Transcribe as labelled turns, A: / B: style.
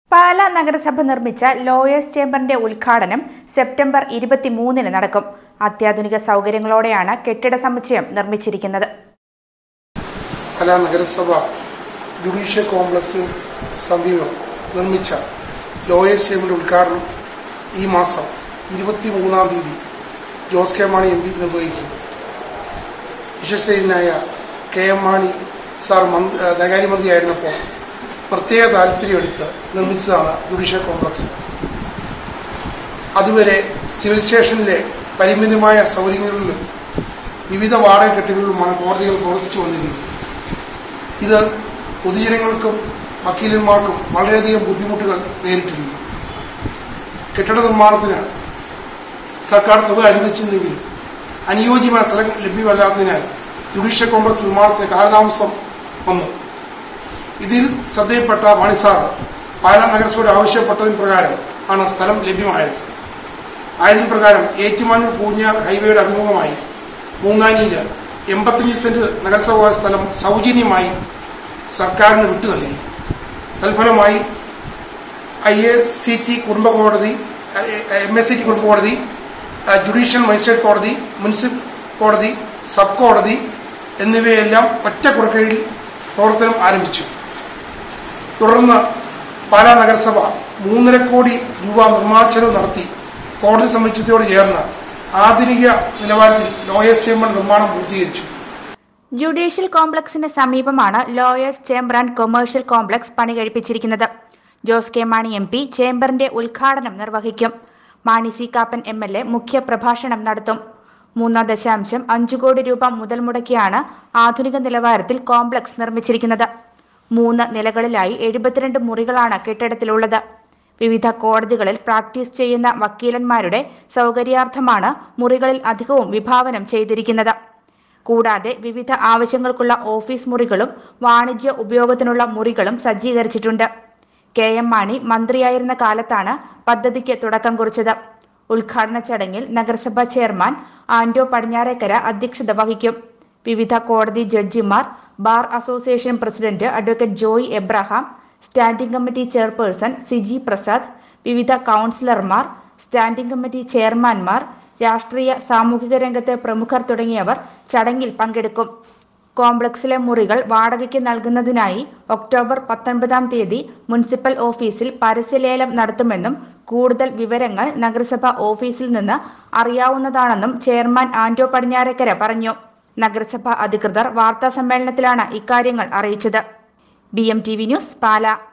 A: പാലാ നഗരസഭ നിർമ്മിച്ച ലോയേഴ്സ് ചേംബറിന്റെ ഉദ്ഘാടനം സെപ്റ്റംബർ ഇരുപത്തിമൂന്നിന് നടക്കും അത്യാധുനിക സൗകര്യങ്ങളോടെയാണ് കെട്ടിട സമുച്ചയം നിർമ്മിച്ചിരിക്കുന്നത്
B: പാലാ നഗരസഭ ജുഡീഷ്യൽ കോംപ്ലക്സ് സമീപം നിർമ്മിച്ച ലോയേഴ്സ് ചേംബറിന്റെ ഉദ്ഘാടനം ഈ മാസം ഇരുപത്തി മൂന്നാം തീയതി Jose K Mani M P നിർവഹിക്കും വിശ്വസനീയനായ കെ എം മാണി സാർ മന്ത്രി ധനകാര്യമന്ത്രിയായിരുന്നപ്പോൾ പ്രത്യേക താല്പര്യമെടുത്ത് നിർമ്മിച്ചതാണ് ജുഡീഷ്യൽ കോംപ്ലക്സ് അതുവരെ സിവിൽ സ്റ്റേഷനിലെ പരിമിതമായ സൗകര്യങ്ങളിലും വിവിധ വാടക കെട്ടുകളിലുമാണ് കോടതികൾ പ്രവർത്തിച്ചു വന്നിരുന്നത് ഇത് പൊതുജനങ്ങൾക്കും വക്കീലന്മാർക്കും വളരെയധികം ബുദ്ധിമുട്ടുകൾ നേരിട്ടിരുന്നു കെട്ടിട നിർമ്മാണത്തിന് സർക്കാർ തുക അനുവദിച്ചിരുന്നെങ്കിലും അനുയോജ്യമായ സ്ഥലം ലഭ്യമല്ലാത്തതിനാൽ ജുഡീഷ്യൽ കോംപ്ലക്സ് നിർമ്മാണത്തിന് കാലതാമസം വന്നു ഇതിൽ ശ്രദ്ധയിൽപ്പെട്ട മണിസാർ പാലാ നഗരസഭയുടെ ആവശ്യപ്പെട്ടതിന് പ്രകാരം ആണ് സ്ഥലം ലഭ്യമായത് ആയതിന് പ്രകാരം ഏറ്റുമാനൂർ പൂഞ്ഞാർ ഹൈവേയുടെ അഭിമുഖമായി മൂന്നാനിയിൽ എൺപത്തഞ്ച് സെന്റ് നഗരസഭാ സ്ഥലം സൗജന്യമായി സർക്കാരിന് വിട്ടു നൽകി തൽഫലമായി ഐ എ സി ടി കുടുംബ കോടതി എം എസ് സി ടി കുടുംബ കോടതി ജുഡീഷ്യൽ മജിസ്ട്രേറ്റ് കോടതി മുനിസിപ്പൽ കോടതി സബ് കോടതി എന്നിവയെല്ലാം ഒറ്റ കുടക്കീഴിൽ പ്രവർത്തനം ആരംഭിച്ചു തുടർന്ന് പാലാ നഗരസഭ മൂന്നര കോടി രൂപ നിർമ്മാണ ചെലവ് നടത്തി കോടതി സമുച്ചയത്തോട് ചേർന്ന് ആധുനിക നിലവാരത്തിൽ ലോയേഴ്സ് ചേംബർ നിർമ്മാണം പൂർത്തീകരിച്ചു
A: ജുഡീഷ്യൽ കോംപ്ലക്സിന് സമീപമാണ് lawyers chamber and commercial complex പണി കഴിപ്പിച്ചിരിക്കുന്നത് Jose K Mani M P ചേംബറിന്റെ ഉദ്ഘാടനം നിർവഹിക്കും Mani C Kappan M L A മുഖ്യ പ്രഭാഷണം നടത്തും മൂന്ന് ദശാംശം അഞ്ചു കോടി രൂപ മുതൽ മുടക്കിയാണ് ആധുനിക നിലവാരത്തിൽ കോംപ്ലക്സ് നിർമ്മിച്ചിരിക്കുന്നത് മൂന്ന് നിലകളിലായി എഴുപത്തിരണ്ട് മുറികളാണ് കെട്ടിടത്തിലുള്ളത് വിവിധ കോടതികളിൽ പ്രാക്ടീസ് ചെയ്യുന്ന വക്കീലന്മാരുടെ സൗകര്യാർത്ഥമാണ് മുറികളിൽ അധികവും വിഭാവനം ചെയ്തിരിക്കുന്നത് കൂടാതെ വിവിധ ആവശ്യങ്ങൾക്കുള്ള ഓഫീസ് മുറികളും വാണിജ്യ ഉപയോഗത്തിനുള്ള മുറികളും സജ്ജീകരിച്ചിട്ടുണ്ട് കെ എം മാണി മന്ത്രിയായിരുന്ന കാലത്താണ് പദ്ധതിക്ക് തുടക്കം കുറിച്ചത് ഉദ്ഘാടന ചടങ്ങിൽ നഗരസഭാ ചെയർമാൻ ആന്റോ പടിഞ്ഞാറേക്കര അധ്യക്ഷത വഹിക്കും വിവിധ കോടതി ജഡ്ജിമാർ bar association president advocate Joy Abraham standing committee chairperson Siji Prasad വിവിധ കൗൺസിലർമാർ സ്റ്റാൻഡിംഗ് കമ്മിറ്റി ചെയർമാൻമാർ രാഷ്ട്രീയ സാമൂഹിക രംഗത്തെ പ്രമുഖർ തുടങ്ങിയവർ ചടങ്ങിൽ പങ്കെടുക്കും കോംപ്ലക്സിലെ മുറികൾ വാടകയ്ക്ക് നൽകുന്നതിനായി ഒക്ടോബർ പത്തൊൻപതാം തീയതി മുനിസിപ്പൽ ഓഫീസിൽ പരസ്യലേലം നടത്തുമെന്നും കൂടുതൽ വിവരങ്ങൾ നഗരസഭ ഓഫീസിൽ നിന്ന് അറിയാവുന്നതാണെന്നും ചെയർമാൻ ആന്റോ പടിഞ്ഞാറക്കര പറഞ്ഞു നഗരസഭ അധികൃതർ വാർത്താ സമ്മേളനത്തിലാണ് ഇക്കാര്യങ്ങൾ അറിയിച്ചത് B M T V news പാല